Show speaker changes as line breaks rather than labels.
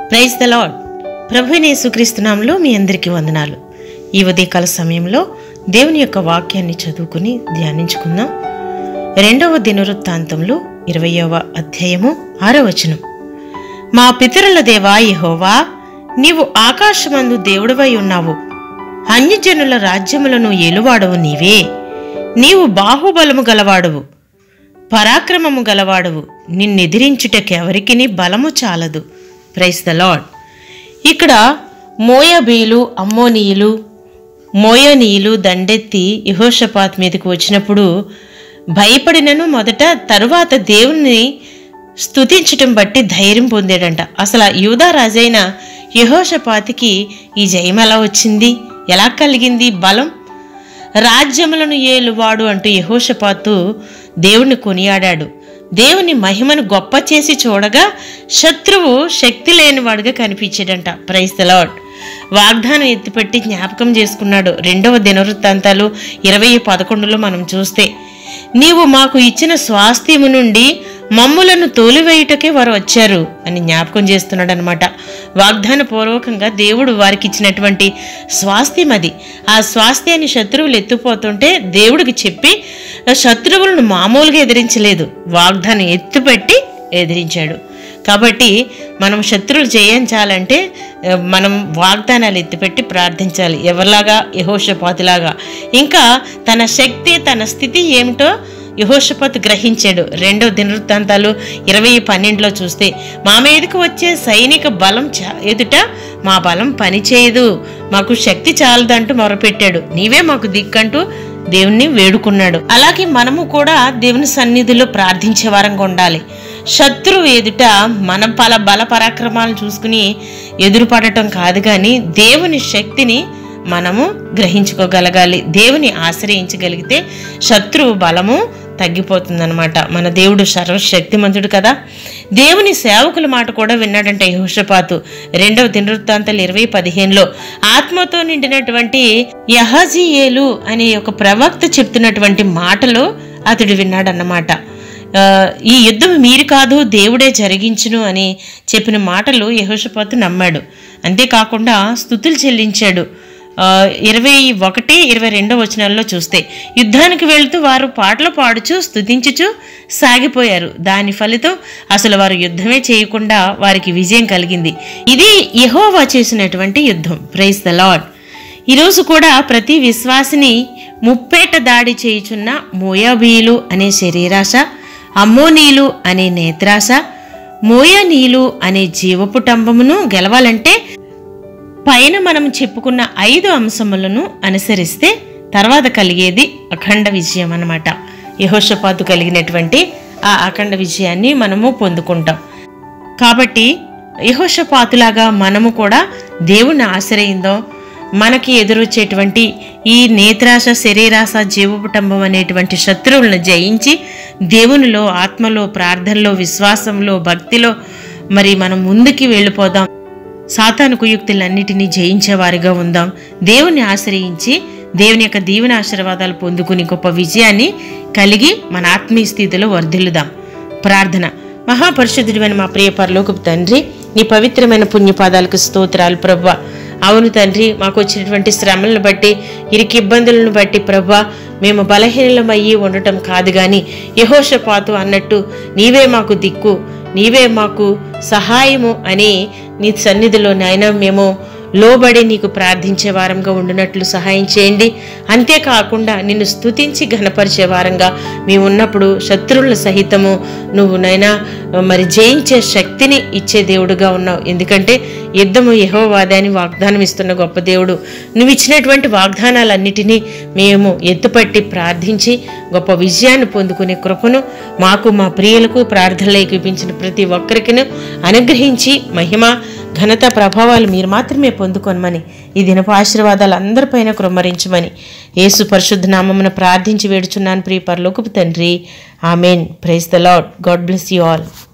praise the lord ప్రభుని సుక్రీస్తునాంలో మీ అందరికీ వందనాలు ఈ ఉదయకాల సమయంలో దేవుని యొక్క వాక్యాన్ని చదువుకుని ధ్యానించుకుందాం రెండవ దినవృత్తాంతంలో ఇరవయవ అధ్యాయము ఆరో వచనం మా పితరుల దేవా యెహోవా నీవు ఆకాశమందు దేవుడివై ఉన్నావు అన్యజనుల రాజ్యములను ఏలువాడవు నీవే నీవు బాహుబలము గలవాడవు పరాక్రమము గలవాడవు నిన్నెదిరించుటకెవరికిని బలము చాలదు ప్రైస్ ద లాడ్ ఇక్కడ మోయబీలు అమ్మోనీయులు మోయనీయులు దండెత్తి యహోషపాత్ మీదకు వచ్చినప్పుడు భయపడినను మొదట తరువాత దేవుని స్తుతించటం బట్టి ధైర్యం పొందాడంట అసలు ఆ యూదా రాజైన యహోషపాతికి ఈ జయం ఎలా వచ్చింది ఎలా కలిగింది బలం రాజ్యములను ఏలువాడు అంటూ యహోషపాతు దేవుణ్ణి కొనియాడాడు దేవుని మహిమను గొప్ప చేసి చూడగా శత్రువు శక్తి లేనివాడుగా కనిపించాడంట ప్రైస్ ద లార్డ్ వాగ్దానం ఎత్తిపెట్టి జ్ఞాపకం చేసుకున్నాడు రెండవ దినవృత్తాంతాలు ఇరవై పదకొండులో మనం చూస్తే నీవు మాకు ఇచ్చిన స్వాస్థ్యము నుండి మమ్ములను తోలివేయుటకే వారు వచ్చారు అని జ్ఞాపకం చేస్తున్నాడు అనమాట వాగ్దాన పూర్వకంగా దేవుడు వారికి ఇచ్చినటువంటి స్వాస్థ్యం అది ఆ స్వాస్థ్యాన్ని శత్రువులు ఎత్తుపోతుంటే దేవుడికి చెప్పి శత్రువులను మామూలుగా ఎదిరించలేదు వాగ్దానం ఎత్తుపెట్టి ఎదిరించాడు కాబట్టి మనం శత్రువులు జయించాలంటే ఆ, మనం వాగ్దానాలు ఎత్తిపెట్టి ప్రార్థించాలి ఎవరిలాగా యహోషపాతిలాగా ఇంకా తన శక్తి తన స్థితి ఏమిటో యహోషపత్ గ్రహించాడు రెండో దినవృత్తాంతాలు ఇరవై పన్నెండులో చూస్తే మా మీదకు వచ్చే సైనిక బలం చ- ఎదుట మా బలం పనిచేయదు మాకు శక్తి చాలదంటూ మొరపెట్టాడు నీవే మాకు దిక్కంటూ దేవుణ్ణి వేడుకున్నాడు అలాగే మనము కూడా దేవుని సన్నిధిలో ప్రార్థించే వారంగా ఉండాలి శత్రువు ఎదుట మన పల బల పరాక్రమాలను చూసుకుని ఎదురుపడటం కాదు కానీ దేవుని శక్తిని మనము గ్రహించుకోగలగాలి దేవుని ఆశ్రయించగలిగితే శత్రువు బలము తగ్గిపోతుందన్నమాట మన దేవుడు సర్వశక్తిమంతుడు కదా దేవుని సేవకుల మాట కూడా విన్నాడంట యహోషపాతు రెండవ దినవృత్తాంతాలు ఇరవై పదిహేనులో ఆత్మతో నిండినటువంటి యహజీయేలు అనే ఒక ప్రవక్త చెప్తున్నటువంటి మాటలు అతడు విన్నాడన్నమాట ఆ, ఈ యుద్ధం మీరు కాదు దేవుడే జరిగించును అని చెప్పిన మాటలు యహోషపాతు నమ్మాడు అంతేకాకుండా స్థుతులు చెల్లించాడు ఆ, ఇరవై ఒకటి ఇరవై రెండో వచనాల్లో చూస్తే యుద్ధానికి వెళ్తూ వారు పాటలు పాడుచు స్తుతించుచు సాగిపోయారు దాని ఫలితం అసలు వారు యుద్ధమే చేయకుండా వారికి విజయం కలిగింది ఇది యెహోవా చేసినటువంటి యుద్ధం ప్రైజ్ ద లాడ్ ఈరోజు కూడా ప్రతి విశ్వాసిని ముప్పేట దాడి చేయుచున్న మోయాబీలు అనే శరీరాశ అమ్మోనీలు అనే నేత్రాశ మోయనీలు అనే జీవపుటంబమును గెలవాలంటే పైన మనం చెప్పుకున్న ఐదు అంశములను అనుసరిస్తే తర్వాత కలిగేది అఖండ విజయం అన్నమాట యహోషపాతు కలిగినటువంటి ఆ అఖండ విజయాన్ని మనము పొందుకుంటాం కాబట్టి యహోషపాతులాగా మనము కూడా దేవుణ్ణి ఆశ్రయిందో మనకి ఎదురొచ్చేటువంటి ఈ నేత్రాశ శరీరాశ జీవపుటంబం అనేటువంటి శత్రువులను జయించి దేవునిలో ఆత్మలో ప్రార్థనలో విశ్వాసంలో భక్తిలో మరి మనం ముందుకి వెళ్ళిపోదాం సాతాను కుయుక్తులన్నిటినీ జయించేవారిగా ఉందాం దేవుని ఆశ్రయించి దేవుని యొక్క దీవెన ఆశీర్వాదాలు పొందుకుని గొప్ప విజయాన్ని కలిగి మన ఆత్మీయ స్థితిలో వర్ధిల్లుదాం ప్రార్థన మహాపరిశుద్ధుడివైన మా ప్రియ పరలోకపు తండ్రి నీ పవిత్రమైన పుణ్యపాదాలకు స్తోత్రాలు ప్రభా అవును తండ్రి మాకు వచ్చినటువంటి శ్రమలను బట్టి ఇరికి ఇబ్బందులను బట్టి ప్రభా మేము బలహీనలమయ్యి ఉండటం కాదు కానీ యహోషపాతు అన్నట్టు నీవే మాకు దిక్కు నీవే మాకు సహాయము అని నీ సన్నిధిలో నాయన మేము లోబడి నీకు ప్రార్థించే వారంగా ఉండినట్లు సహాయం చేయండి అంతేకాకుండా నిన్ను స్తుతించి ఘనపరిచే వారంగా మేము ఉన్నప్పుడు శత్రువుల సహితము నువ్వు నైనా మరి జయించే శక్తిని ఇచ్చే దేవుడుగా ఉన్నావు ఎందుకంటే యుద్ధము యహోవాదాన్ని వాగ్దానం ఇస్తున్న గొప్ప దేవుడు నువ్వు ఇచ్చినటువంటి వాగ్దానాలన్నిటినీ మేము ఎత్తుపట్టి ప్రార్థించి గొప్ప విజయాన్ని పొందుకునే కృపను మాకు మా ప్రియులకు ప్రార్థనలు ఏకీపించిన ప్రతి ఒక్కరికిను అనుగ్రహించి మహిమ ఘనత ప్రభావాలు మీరు మాత్రమే పొందుకొనమని ఈ దినపు ఆశీర్వాదాలు అందరిపైన కృమ్మరించమని యేసు పరిశుద్ధ నామమున ప్రార్థించి వేడుచున్నాను ప్రియ పరలోకపు తండ్రి amen praise the lord God bless you all